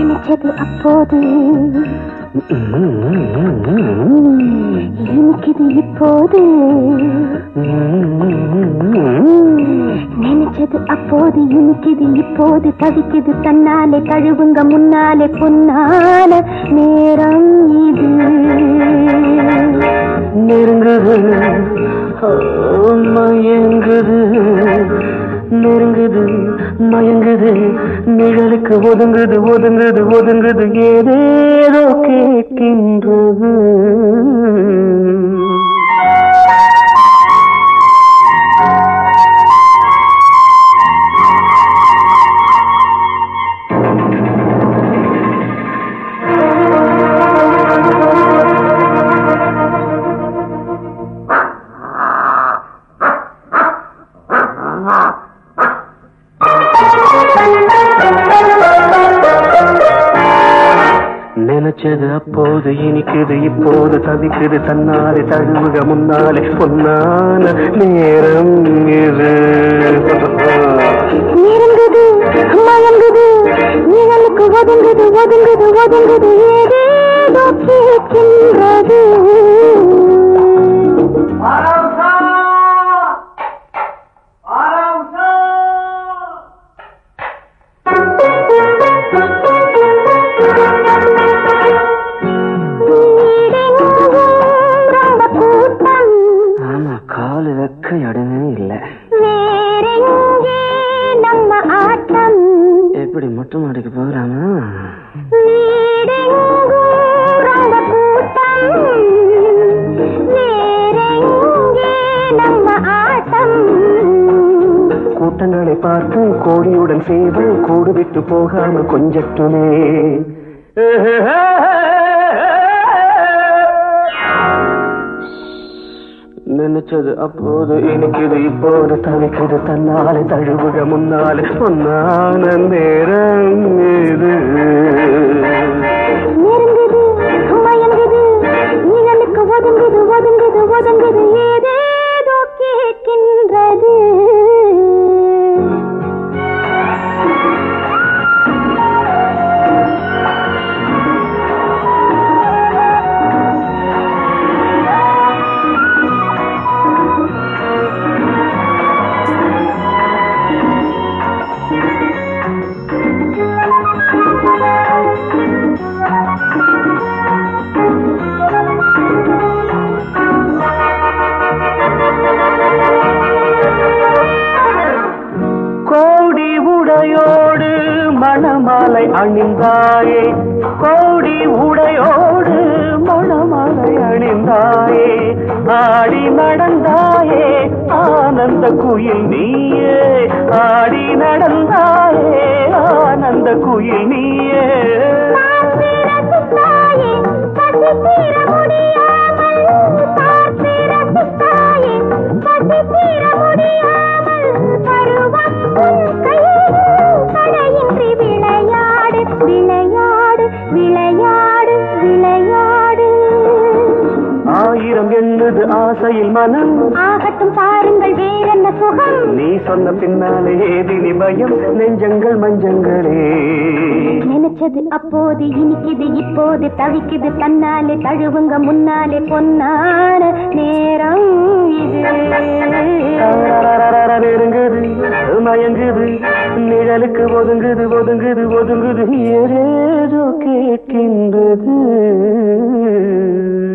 நினைச்சது அப்போது இனிக்குது இப்போது நினைச்சது அப்போது இனிக்குது இப்போது தவிக்குது தன்னாலே தழுவுங்க முன்னாலே பொன்னால நேரம் இது நெருங்குது ஓ, மயங்குது நெருங்குது மயங்குது நிழலுக்கு ஒதுங்குது ஒதுங்குது ஒதுங்குது ஏதேதோ கேட்கின்றது நினைச்சது அப்போது இனிக்குது இப்போது தவிக்குது தன்னாலே தழுவுக முன்னாலே பொன்னான நேரம் இது நெருங்குது மயங்குது நிழலுக்கு ஒதுங்குது ஒதுங்குது ஒதுங்குது ஏதேதோ கேட்கின்றது வீடெங்கும் ரொம்ப கூட்டம் ஆமா காலு வைக்க இடமே இல்ல வேறெங்கே நம்ம ஆட்டம் எப்படி மொட்டை மாடிக்கு போகலாமா வீடெங்கும் ரொம்ப கூட்டம் வேறெங்கே நம்ம ஆட்டம் கூட்டங்களை பார்த்து கோடியுடன் செய்து கூடு விட்டு போகாம கொஞ்சட்டுமே நினைச்சது அப்போது இனிக்குது இப்போது தவிக்குது தன்னாலே தழுவுக முன்னாலே பொன்னான நேரம் இது நெருங்குது மயங்குது நிழலுக்கு ஒதுங்குது ஒதுங்குது ஒதுங்குது ஏதேதோ கேட்கின்றது கோடி உடையோடு மணமாலை அணிந்தாயே கோடி உடையோடு மணமாலை அணிந்தாயே ஆடி நடந்தாயே ஆனந்த குயில் நீயே ஆடி நடந்தாயே ஆனந்த குயில் நீயே பார்த்து ரசித்தாயே, பசி தீர முடியாமல். பார்த்து ரசித்தாயே, பசி தீர முடியாமல். பருவம் உன் கையில் தடையின்றி விளையாடு விளையாடு விளையாடு விளையாடு ஆயிரம் எண்ணுது ஆசையில் மனம் ஆகட்டும் பாருங்கள் வேறென்ன சுகம் நீ சொன்ன பின்னாலே ஏதினி பயம் நெஞ்சங்கள் மஞ்சங்களே நினைச்சது அப்போது இனிக்குது இப்போது தவிக்குது தன்னாலே தழுவுங்க முன்னாலே பொன்னான நேரம் இது நெருங்குது மயங்குது நிழலுக்கு ஒதுங்குது ஒதுங்குது ஒதுங்குது ஏதேதோ கேட்கின்றது